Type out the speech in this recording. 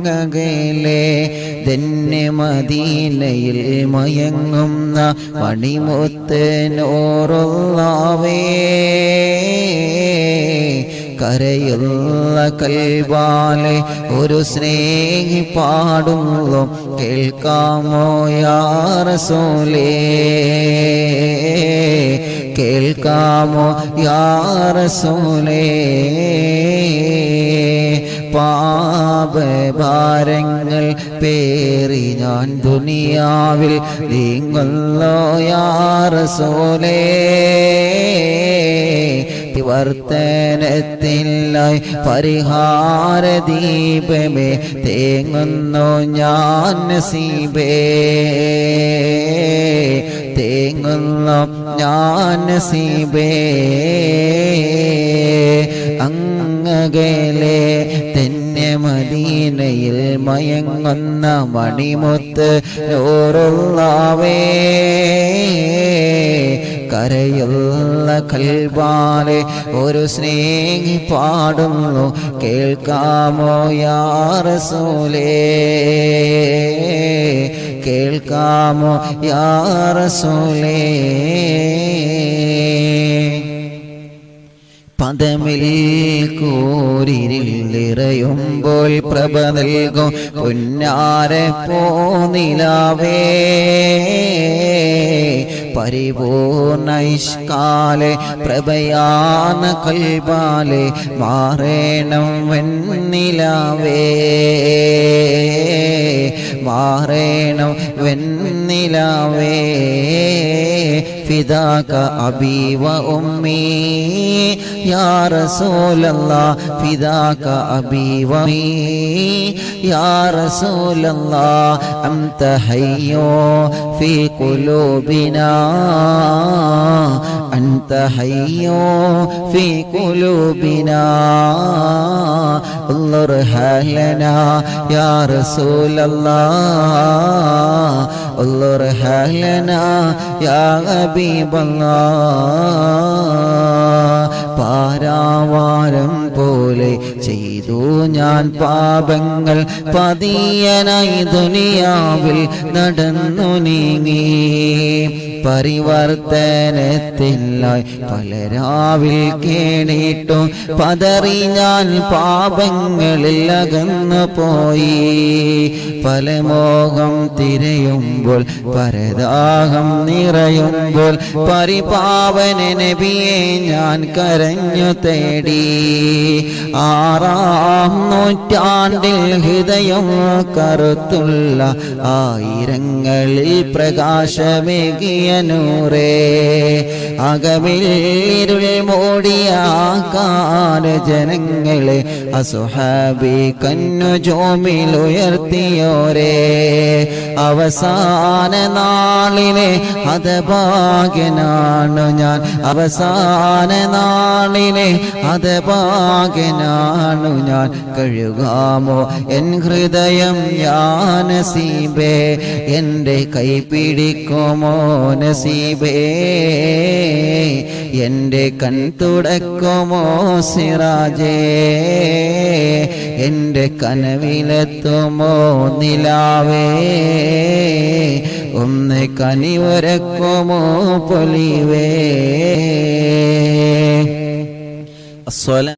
അങ്ങകലെ തന്നെ മദീനയിൽ മയങ്ങുന്ന മണിമുത്ത് നോറുള്ളാവേ കരയുള്ള കൽവാലെ ഒരു സ്നേഹി പാടുന്നു കേൾക്കാമോ യാറസോലേ കേൾക്കാമോ യാറസോലേ പാപഭാരങ്ങൾ പേറി ഞാൻ ദുനിയാവിൽ നീങ്ങുന്നോ യാറസോലേ വർത്തനത്തിലായി പരിഹാര ദീപമേ തേങ്ങുന്നു ഞാൻ നസീബേ തേങ്ങുന്നു ഞാൻ നസീബേ അങ്ങകലെ തന്നെ മദീനയിൽ മയങ്ങുന്ന മണിമുത്ത് ഓറുള്ളാവേ കരയുള്ള കൽവാലെ ഒരു സ്നേഹി പാടുന്നു കേൾക്കാമോ യാറസൂലേ കേൾക്കാമോ യാറസൂലേ പദമിൽ കൂരിരിൽ നിറയുമ്പോൾ പ്രഭ നൽകും പുന്നാര പോനിലാവേ പരിപൂർണ ഇഷ്കാലെ പ്രഭയാന കൽബാലെ മാറേണം വെണ്ണിലാവേ മാറേണം വെണ്ണിലാവേ ഫിദാക അബി വ ഉമ്മി യാ റസൂലല്ലാ ഫിദാക അബി വ ഉമ്മി യാ റസൂലല്ലാ അൻത ഹയ്യോ ഫീ ഖുലൂബിനാ أنت حي في قلوبنا انظر حالنا يا رسول الله انظر حالنا يا حبيب الله പാരാവാരം പോലെ ചെയ്തു ഞാൻ പാപങ്ങൾ പതിയനായി ദുനിയാവിൽ നടന്നു നീങ്ങി പരിവർത്തനത്തിനായി പലരാവിൽ കേണിട്ടു പതറി ഞാൻ പാപങ്ങളിൽ അകന്നു പോയി ഫലമോഹം തിരയുമ്പോൾ പരദാഹം നിറയുമ്പോൾ പരിപാവന നബിയെ ഞാൻ കരഞ്ഞു തേടി ആറാം നൂറ്റാണ്ടിൽ ഹൃദയം കറുത്തുള്ള ആയിരങ്ങളിൽ പ്രകാശമേകിയ നൂറേ അകമിരുൾ മൂടിയാക്കാൻ ജനങ്ങളെ അസുഹാബി കന്നു ജോമിൽ ഉയർത്തിയോരേ അവസാന നാളിലെ ഹതഭാഗ്യനാണു ഞാൻ അവസാന നാളിലെ ഹതഭാഗ്യനാണു ഞാൻ കഴുകാമോ എൻ ഹൃദയം ഞാൻ നസീബേ എൻ്റെ കൈ പിടിക്കുമോ നസീബേ എൻ്റെ കൺ തുടക്കുമോ സിറാജേ എൻ്റെ കനവിലെത്തുമോ നിലാവേ ഒന്ന് കനിവരക്കുമോ പൊലിവേ അസ്വല